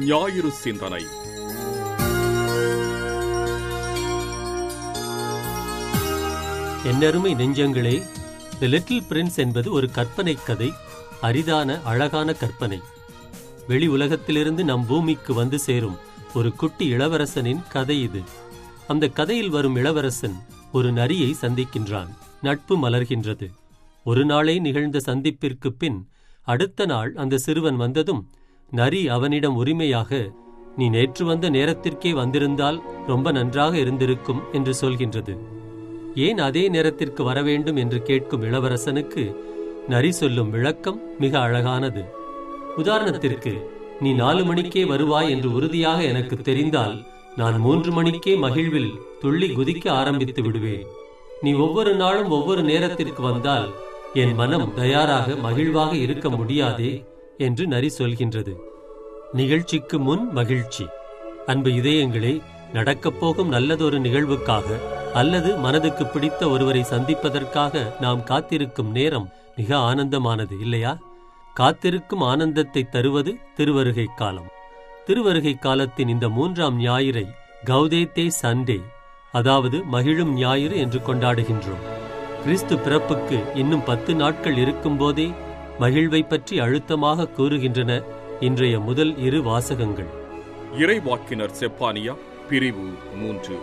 ஞாயிறு சிந்தனை என்னருமை நெஞ்சங்களே தி லிட்டில் பிரின்ஸ் என்பது ஒரு கற்பனை கதை அரிதான அழகான கற்பனை வெளி உலகத்திலிருந்து நம் பூமிக்கு வந்து சேரும் ஒரு குட்டி இளவரசனின் கதை இது அந்த கதையில் வரும் இளவரசன் ஒரு நரியை சந்திக்கின்றான் நட்பு மலர்கின்றது ஒரு நாளே நிகழ்ந்த சந்திப்பிற்கு பின் அடுத்த நாள் அந்த சிறுவன் வந்ததும் நரி அவனிடம் உரிமையாக நீ நேற்று வந்த நேரத்திற்கே வந்திருந்தால் ரொம்ப நன்றாக இருந்திருக்கும் என்று சொல்கின்றது ஏன் அதே நேரத்திற்கு வரவேண்டும் என்று கேட்கும் இளவரசனுக்கு நரி சொல்லும் விளக்கம் மிக அழகானது உதாரணத்திற்கு நீ நாலு மணிக்கே வருவாய் என்று உறுதியாக எனக்கு தெரிந்தால் நான் மூன்று மணிக்கே மகிழ்வில் துள்ளி குதிக்க ஆரம்பித்து விடுவேன் நீ ஒவ்வொரு நாளும் ஒவ்வொரு நேரத்திற்கு வந்தால் என் மனம் தயாராக மகிழ்வாக இருக்க முடியாதே என்று நரி சொல்கின்றது நிகழ்ச்சிக்கு முன் மகிழ்ச்சி அன்பு இதயங்களே நடக்கப் போகும் நல்லதொரு நிகழ்வுக்காக அல்லது மனதுக்கு பிடித்த ஒருவரை சந்திப்பதற்காக நாம் காத்திருக்கும் நேரம் மிக ஆனந்தமானது இல்லையா காத்திருக்கும் ஆனந்தத்தை தருவது திருவருகை காலம் திருவருகை காலத்தின் இந்த மூன்றாம் ஞாயிறை கௌதேத்தே சண்டே அதாவது மகிழும் ஞாயிறு என்று கொண்டாடுகின்றோம் கிறிஸ்து பிறப்புக்கு இன்னும் பத்து நாட்கள் இருக்கும்போதே மகிழ்வை பற்றி அழுத்தமாக கூறுகின்றன இன்றைய முதல் இரு வாசகங்கள் இறைவாக்கினர் செப்பானியா பிரிவு மூன்று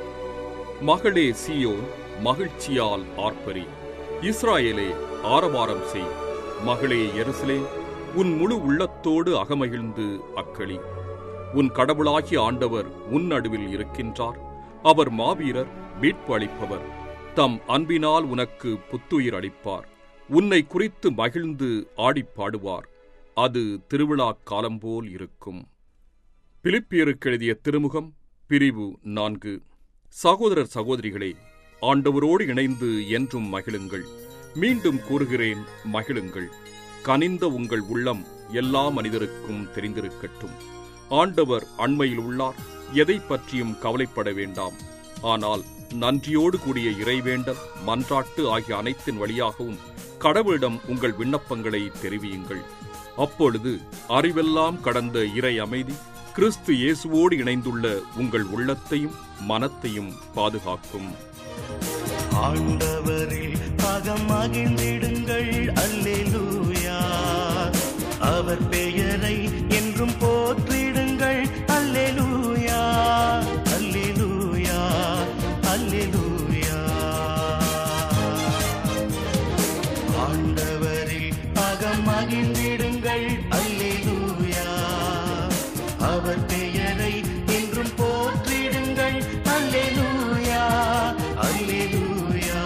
மகளே சியோன் மகிழ்ச்சியால் ஆர்ப்பரி இஸ்ராயேலே ஆரவாரம் செய் மகளே எருசலே உன் முழு உள்ளத்தோடு அகமகிழ்ந்து அக்களி உன் கடவுளாகிய ஆண்டவர் உன் நடுவில் இருக்கின்றார் அவர் மாவீரர் மீட்பு அளிப்பவர் தம் அன்பினால் உனக்கு புத்துயிர் அளிப்பார் உன்னை குறித்து மகிழ்ந்து ஆடிப் பாடுவார் அது திருவிழா காலம்போல் இருக்கும் பிலிப்பியருக்கு எழுதிய திருமுகம் பிரிவு நான்கு சகோதரர் சகோதரிகளே ஆண்டவரோடு இணைந்து என்றும் மகிழுங்கள் மீண்டும் கூறுகிறேன் மகிழுங்கள் கனிந்த உங்கள் உள்ளம் எல்லா மனிதருக்கும் தெரிந்திருக்கட்டும் ஆண்டவர் அண்மையில் உள்ளார் எதை பற்றியும் கவலைப்பட வேண்டாம் ஆனால் நன்றியோடு கூடிய இறைவேண்டல் மன்றாட்டு ஆகிய அனைத்தின் வழியாகவும் கடவுளிடம் உங்கள் விண்ணப்பங்களை தெரிவியுங்கள் அப்பொழுது அறிவெல்லாம் கடந்த இறை அமைதி கிறிஸ்து இயேசுவோடு இணைந்துள்ள உங்கள் உள்ளத்தையும் மனத்தையும் பாதுகாக்கும் ஆண்டவரில் அகம் மகிழ்ந்திடுங்கள் அல்லேலூயா அவர் பெயரை என்றும் போற்றிடுங்கள் அல்லேலூயா அல்லேலூயா அல்லேலூயா ஆண்டவரில் அகம் மகிழ்ந்திடுங்கள் அல்லேலூயா அவர் பெயரை என்றும் போற்றிடுங்கள் அல்லேலூயா அல்லேலூயா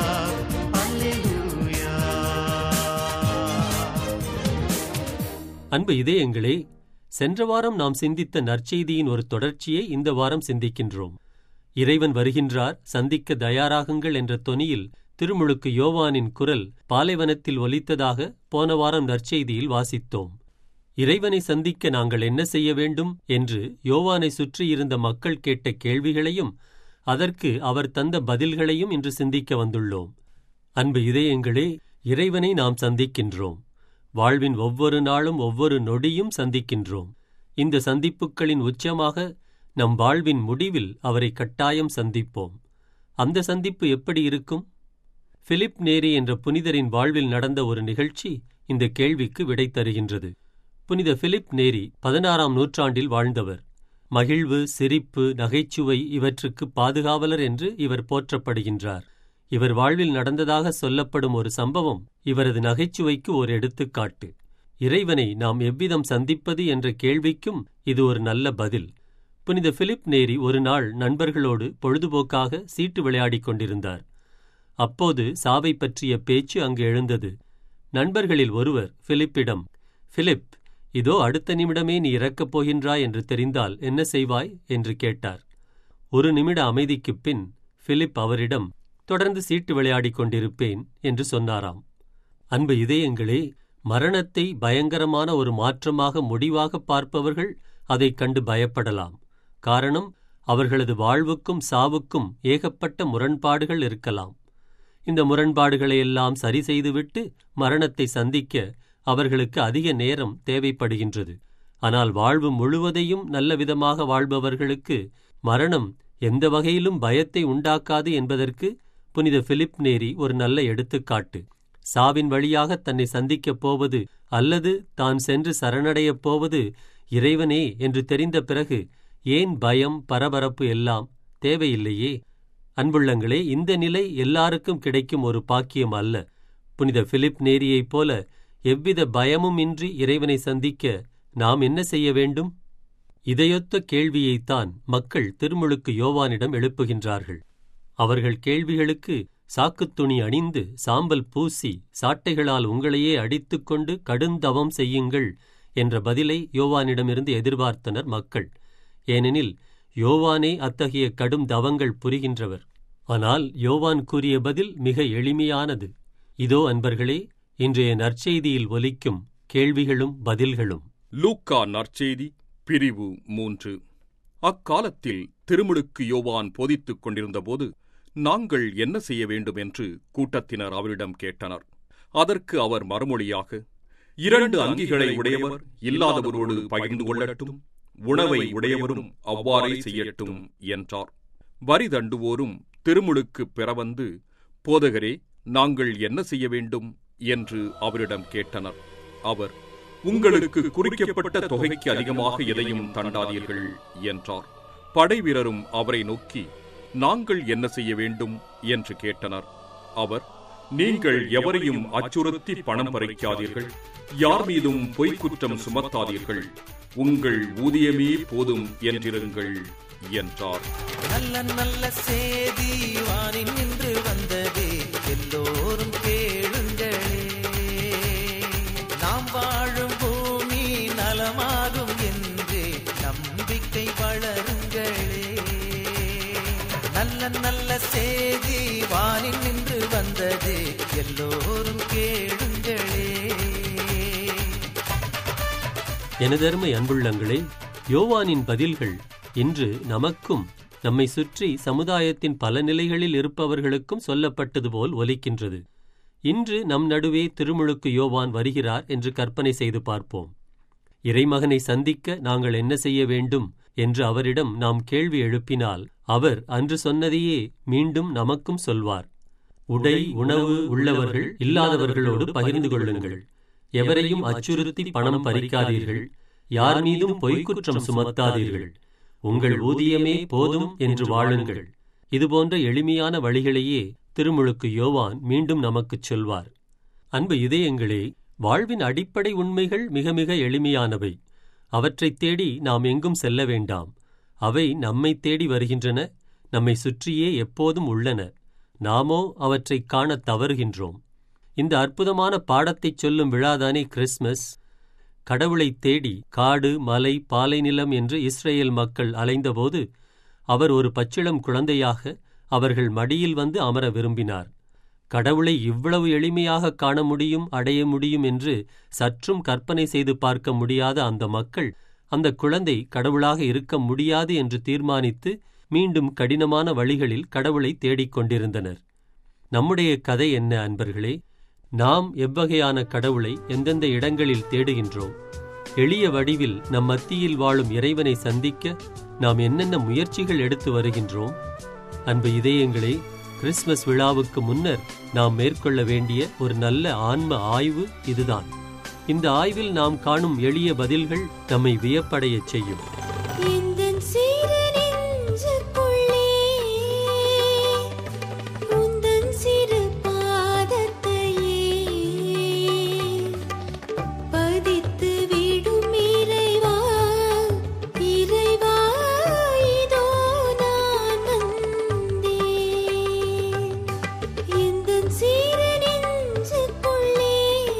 அல்லேலூயா அன்பு இதயங்களே சென்ற வாரம் நாம் சிந்தித்த நற்செய்தியின் ஒரு தொடர்ச்சியை இந்த வாரம் சிந்திக்கின்றோம் இறைவன் வருகின்றார் சந்திக்க தயாராகுங்கள் என்ற தொனியில் திருமுழுக்கு யோவானின் குரல் பாலைவனத்தில் ஒலித்ததாக போன வாரம் நற்செய்தியில் வாசித்தோம் இறைவனை சந்திக்க நாங்கள் என்ன செய்ய வேண்டும் என்று யோவானை சுற்றியிருந்த மக்கள் கேட்ட கேள்விகளையும் அதற்கு அவர் தந்த பதில்களையும் இன்று சிந்திக்க வந்துள்ளோம் அன்பு இதயங்களே இறைவனை நாம் சந்திக்கின்றோம் வாழ்வின் ஒவ்வொரு நாளும் ஒவ்வொரு நொடியும் சந்திக்கின்றோம் இந்த சந்திப்புகளின் உச்சமாக நம் வாழ்வின் முடிவில் அவரை கட்டாயம் சந்திப்போம் அந்த சந்திப்பு எப்படி இருக்கும் பிலிப் நேரி என்ற புனிதரின் வாழ்வில் நடந்த ஒரு நிகழ்ச்சி இந்த கேள்விக்கு விடை தருகின்றது புனித பிலிப் நேரி பதினாறாம் நூற்றாண்டில் வாழ்ந்தவர் மகிழ்வு சிரிப்பு நகைச்சுவை இவற்றுக்கு பாதுகாவலர் என்று இவர் போற்றப்படுகின்றார் இவர் வாழ்வில் நடந்ததாக சொல்லப்படும் ஒரு சம்பவம் இவரது நகைச்சுவைக்கு ஒரு எடுத்துக்காட்டு இறைவனை நாம் எவ்விதம் சந்திப்பது என்ற கேள்விக்கும் இது ஒரு நல்ல பதில் புனித பிலிப் நேரி ஒரு நாள் நண்பர்களோடு பொழுதுபோக்காக சீட்டு விளையாடிக் கொண்டிருந்தார் அப்போது சாவை பற்றிய பேச்சு அங்கு எழுந்தது நண்பர்களில் ஒருவர் பிலிப்பிடம் பிலிப் இதோ அடுத்த நிமிடமே நீ இறக்கப் போகின்றாய் என்று தெரிந்தால் என்ன செய்வாய் என்று கேட்டார் ஒரு நிமிட அமைதிக்குப் பின் பிலிப் அவரிடம் தொடர்ந்து சீட்டு விளையாடிக் கொண்டிருப்பேன் என்று சொன்னாராம் அன்பு இதயங்களே மரணத்தை பயங்கரமான ஒரு மாற்றமாக முடிவாக பார்ப்பவர்கள் அதைக் கண்டு பயப்படலாம் காரணம் அவர்களது வாழ்வுக்கும் சாவுக்கும் ஏகப்பட்ட முரண்பாடுகள் இருக்கலாம் இந்த முரண்பாடுகளையெல்லாம் சரி செய்துவிட்டு மரணத்தை சந்திக்க அவர்களுக்கு அதிக நேரம் தேவைப்படுகின்றது ஆனால் வாழ்வு முழுவதையும் நல்ல விதமாக வாழ்பவர்களுக்கு மரணம் எந்த வகையிலும் பயத்தை உண்டாக்காது என்பதற்கு புனித பிலிப் நேரி ஒரு நல்ல எடுத்துக்காட்டு சாவின் வழியாக தன்னை சந்திக்கப் போவது அல்லது தான் சென்று சரணடையப் போவது இறைவனே என்று தெரிந்த பிறகு ஏன் பயம் பரபரப்பு எல்லாம் தேவையில்லையே அன்புள்ளங்களே இந்த நிலை எல்லாருக்கும் கிடைக்கும் ஒரு பாக்கியம் அல்ல புனித பிலிப் நேரியைப் போல எவ்வித பயமும் இன்றி இறைவனை சந்திக்க நாம் என்ன செய்ய வேண்டும் இதையொத்த கேள்வியைத்தான் மக்கள் திருமுழுக்கு யோவானிடம் எழுப்புகின்றார்கள் அவர்கள் கேள்விகளுக்கு சாக்குத் துணி அணிந்து சாம்பல் பூசி சாட்டைகளால் உங்களையே அடித்துக்கொண்டு கடுந்தவம் செய்யுங்கள் என்ற பதிலை யோவானிடமிருந்து எதிர்பார்த்தனர் மக்கள் ஏனெனில் யோவானே அத்தகைய கடும் தவங்கள் புரிகின்றவர் ஆனால் யோவான் கூறிய பதில் மிக எளிமையானது இதோ அன்பர்களே இன்றைய நற்செய்தியில் ஒலிக்கும் கேள்விகளும் பதில்களும் லூக்கா நற்செய்தி பிரிவு மூன்று அக்காலத்தில் திருமுழுக்கு யோவான் போதித்துக் கொண்டிருந்தபோது நாங்கள் என்ன செய்ய வேண்டும் என்று கூட்டத்தினர் அவரிடம் கேட்டனர் அதற்கு அவர் மறுமொழியாக இரண்டு அங்கிகளை உடையவர் இல்லாதவரோடு பகிர்ந்து கொள்ளட்டும் உணவை உடையவரும் அவ்வாறே செய்யட்டும் என்றார் வரி தண்டுவோரும் திருமுழுக்கு பெற வந்து போதகரே நாங்கள் என்ன செய்ய வேண்டும் என்று அவரிடம் கேட்டனர் அவர் உங்களுக்கு குறிக்கப்பட்ட தொகைக்கு அதிகமாக எதையும் தண்டாதீர்கள் என்றார் படைவீரரும் அவரை நோக்கி நாங்கள் என்ன செய்ய வேண்டும் என்று கேட்டனர் அவர் நீங்கள் எவரையும் அச்சுறுத்தி பணம் பறிக்காதீர்கள் யார் மீதும் பொய்க்குற்றம் சுமத்தாதீர்கள் உங்கள் ஊதியமே போதும் என்றிருங்கள் என்றார் நல்ல நல்ல செய்தி வானில் நின்று வந்ததே எல்லோரும் கேளுங்களே நாம் வாழும் பூமி நலமாகும் என்று நம்பிக்கை வளருங்களே நல்ல நல்ல செய்தி வானில் நின்று வந்ததே எல்லோரும் கேளுங்களே எனதருமை அன்புள்ளங்களே யோவானின் பதில்கள் இன்று நமக்கும் நம்மை சுற்றி சமுதாயத்தின் பல நிலைகளில் இருப்பவர்களுக்கும் சொல்லப்பட்டது போல் ஒலிக்கின்றது இன்று நம் நடுவே திருமுழுக்கு யோவான் வருகிறார் என்று கற்பனை செய்து பார்ப்போம் இறைமகனை சந்திக்க நாங்கள் என்ன செய்ய வேண்டும் என்று அவரிடம் நாம் கேள்வி எழுப்பினால் அவர் அன்று சொன்னதையே மீண்டும் நமக்கும் சொல்வார் உடை உணவு உள்ளவர்கள் இல்லாதவர்களோடு பகிர்ந்து கொள்ளுங்கள் எவரையும் அச்சுறுத்தி பணம் பறிக்காதீர்கள் யார் மீதும் பொய்க்குற்றம் சுமத்தாதீர்கள் உங்கள் ஊதியமே போதும் என்று வாழுங்கள் இதுபோன்ற எளிமையான வழிகளையே திருமுழுக்கு யோவான் மீண்டும் நமக்குச் சொல்வார் அன்பு இதயங்களே வாழ்வின் அடிப்படை உண்மைகள் மிக மிக எளிமையானவை அவற்றைத் தேடி நாம் எங்கும் செல்ல வேண்டாம் அவை நம்மை தேடி வருகின்றன நம்மை சுற்றியே எப்போதும் உள்ளன நாமோ அவற்றைக் காணத் தவறுகின்றோம் இந்த அற்புதமான பாடத்தைச் சொல்லும் விழாதானே கிறிஸ்மஸ் கடவுளைத் தேடி காடு மலை பாலைநிலம் என்று இஸ்ரேல் மக்கள் அலைந்தபோது அவர் ஒரு பச்சிளம் குழந்தையாக அவர்கள் மடியில் வந்து அமர விரும்பினார் கடவுளை இவ்வளவு எளிமையாக காண முடியும் அடைய முடியும் என்று சற்றும் கற்பனை செய்து பார்க்க முடியாத அந்த மக்கள் அந்த குழந்தை கடவுளாக இருக்க முடியாது என்று தீர்மானித்து மீண்டும் கடினமான வழிகளில் கடவுளை தேடிக் கொண்டிருந்தனர் நம்முடைய கதை என்ன அன்பர்களே நாம் எவ்வகையான கடவுளை எந்தெந்த இடங்களில் தேடுகின்றோம் எளிய வடிவில் நம் மத்தியில் வாழும் இறைவனை சந்திக்க நாம் என்னென்ன முயற்சிகள் எடுத்து வருகின்றோம் அன்பு இதயங்களே கிறிஸ்மஸ் விழாவுக்கு முன்னர் நாம் மேற்கொள்ள வேண்டிய ஒரு நல்ல ஆன்ம ஆய்வு இதுதான் இந்த ஆய்வில் நாம் காணும் எளிய பதில்கள் நம்மை வியப்படையச் செய்யும் எந்தன் சிறு நெஞ்சுக்குள்ளே உந்தன் சிறு பாதத்தையே பதித்து விடும் இறைவா இறைவா இதோ நான் வந்தேன் எந்தன் சிறு நெஞ்சுக்குள்ளே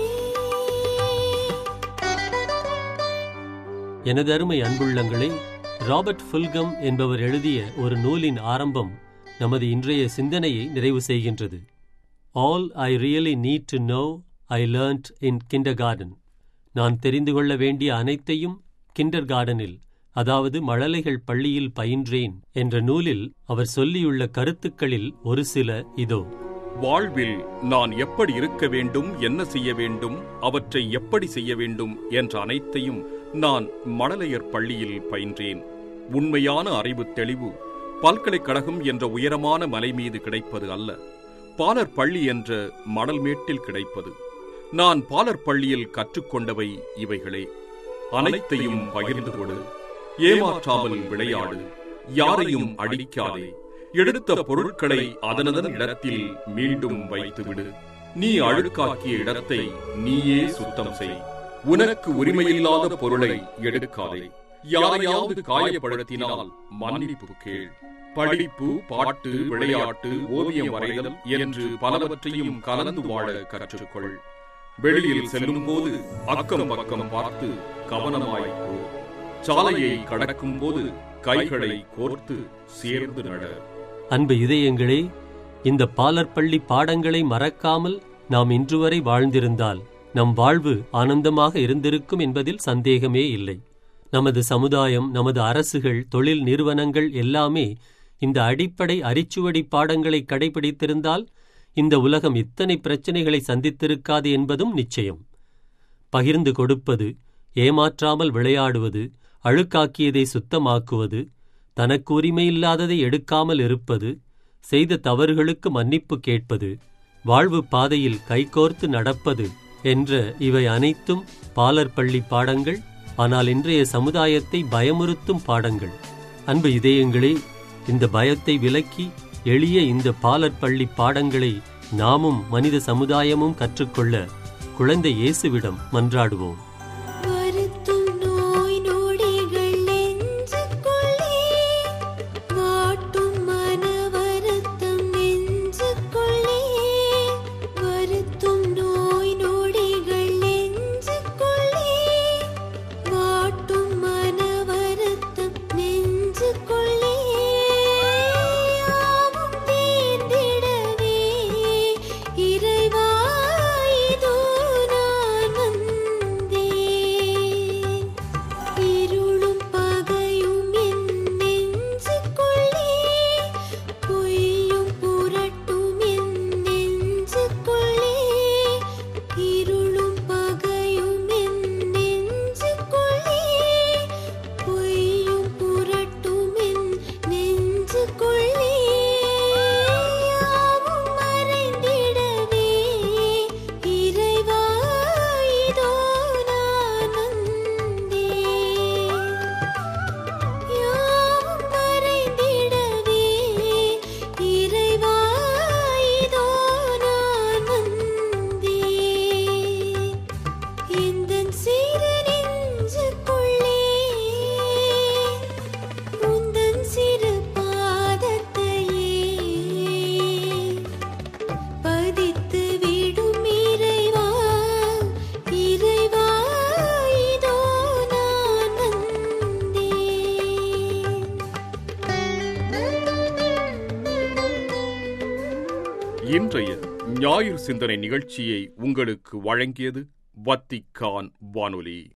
எனது அருமை அன்புள்ளங்களே ராபர்ட் ஃபுல்கம் என்பவர் எழுதிய ஒரு நூலின் ஆரம்பம் நமது இன்றைய சிந்தனையை நிறைவு செய்கின்றது all I really need to know I learned in kindergarten நான் தெரிந்து கொள்ள வேண்டிய அனைத்தையும் கிண்டர் கார்டனில் அதாவது மழலைகள் பள்ளியில் பயின்றேன் என்ற நூலில் அவர் சொல்லியுள்ள கருத்துக்களில் ஒரு சில இதோ வாழ்வில் நான் எப்படி இருக்க வேண்டும் என்ன செய்ய வேண்டும் அவற்றை எப்படி செய்ய வேண்டும் என்ற அனைத்தையும் நான் மழலையர் பள்ளியில் பயின்றேன் உண்மையான அறிவு தெளிவு பல்கலைக்கழகம் என்ற உயரமான மலை மீது கிடைப்பது அல்ல பாலர் பள்ளி என்ற மணல்மேட்டில் கிடைப்பது நான் பாலர் பள்ளியில் கற்றுக்கொண்டவை இவைகளே அனைத்தையும் பகிர்ந்து கொடு ஏமாற்றாமல் விளையாடு யாரையும் அடிக்காதே எடுத்த பொருட்களை அதனதன் இடத்தில் மீண்டும் வைத்துவிடு நீ அழுக்காக்கிய இடத்தை நீயே சுத்தம் செய் உனக்கு உரிமையில்லாத பொருளை எடுக்காதே யாரையாவது காயப்படுத்தினால் மன்னிப்பு கேள் படிப்பு பாட்டு விளையாட்டு ஓவியம் வரைதல் என்று பலவற்றையும் கலந்து வாழ கற்றுக்கொள் வெளியில் செல்லும் போது அக்கம் பக்கம் பார்த்து கவனமாய் போ சாலையை கடக்கும் போது கைகளை கோர்த்து சேர்ந்து நட அன்பு இதயங்களே இந்த பாலர்பள்ளி பாடங்களை மறக்காமல் நாம் இன்று வரை வாழ்ந்திருந்தால் நம் வாழ்வு ஆனந்தமாக இருந்திருக்கும் என்பதில் சந்தேகமே இல்லை நமது சமுதாயம் நமது அரசுகள் தொழில் நிறுவனங்கள் எல்லாமே இந்த அடிப்படை அரிச்சுவடி பாடங்களை கடைபிடித்திருந்தால் இந்த உலகம் இத்தனை பிரச்சனைகளை சந்தித்திருக்காது என்பதும் நிச்சயம் பகிர்ந்து கொடுப்பது ஏமாற்றாமல் விளையாடுவது அழுக்காக்கியதை சுத்தமாக்குவது தனக்கு உரிமையில்லாததை எடுக்காமல் இருப்பது செய்த தவறுகளுக்கு மன்னிப்பு கேட்பது வாழ்வு பாதையில் கைகோர்த்து நடப்பது என்ற இவை அனைத்தும் பாலர் பள்ளி பாடங்கள் ஆனால் இன்றைய சமுதாயத்தை பயமுறுத்தும் பாடங்கள் அன்பு இதயங்களே இந்த பயத்தை விலக்கி எளிய இந்த பாலர் பள்ளி பாடங்களை நாமும் மனித சமுதாயமும் கற்றுக்கொள்ள குழந்தை இயேசுவிடம் மன்றாடுவோம் வருத்தும் நோய் நொடிகள் நெஞ்சுக்குள்ளே வாட்டும் மன வருத்தம் நெஞ்சுக்குள்ளே வருத்தும் நோய் நொடிகள் நெஞ்சுக்குள்ளே வாட்டும் மன வருத்தம் நெஞ்சுக்குள்ளே யாவும் தீர்ந்திடவே இறைவா இதோ நான் வந்தேன் இருளும் பகையும் என் நெஞ்சுக்குள்ளே பொய்யும் புரட்டும் என் நெஞ்சுக்குள்ளே இருளும் பகையும் என் நெஞ்சுக்குள்ளே பொய்யும் புரட்டும் என் நெஞ்சுக்குள்ளே யாவும் மறைந்திடவே இறைவா இதோ நான் வந்தேன் யாவும் மறைந்திடவே இறைவா இதோ நான் வந்தேன் எந்தன் சிறு நெஞ்சுக்குள்ளே உந்தன் சிறு பாதத்தையே பதித்து விடும் இறைவா இறைவா இதோ நான் வந்தேன் இன்றைய ஞாயிறு சிந்தனை நிகழ்ச்சியை உங்களுக்கு வழங்கியது வத்திக்கான் வானொலி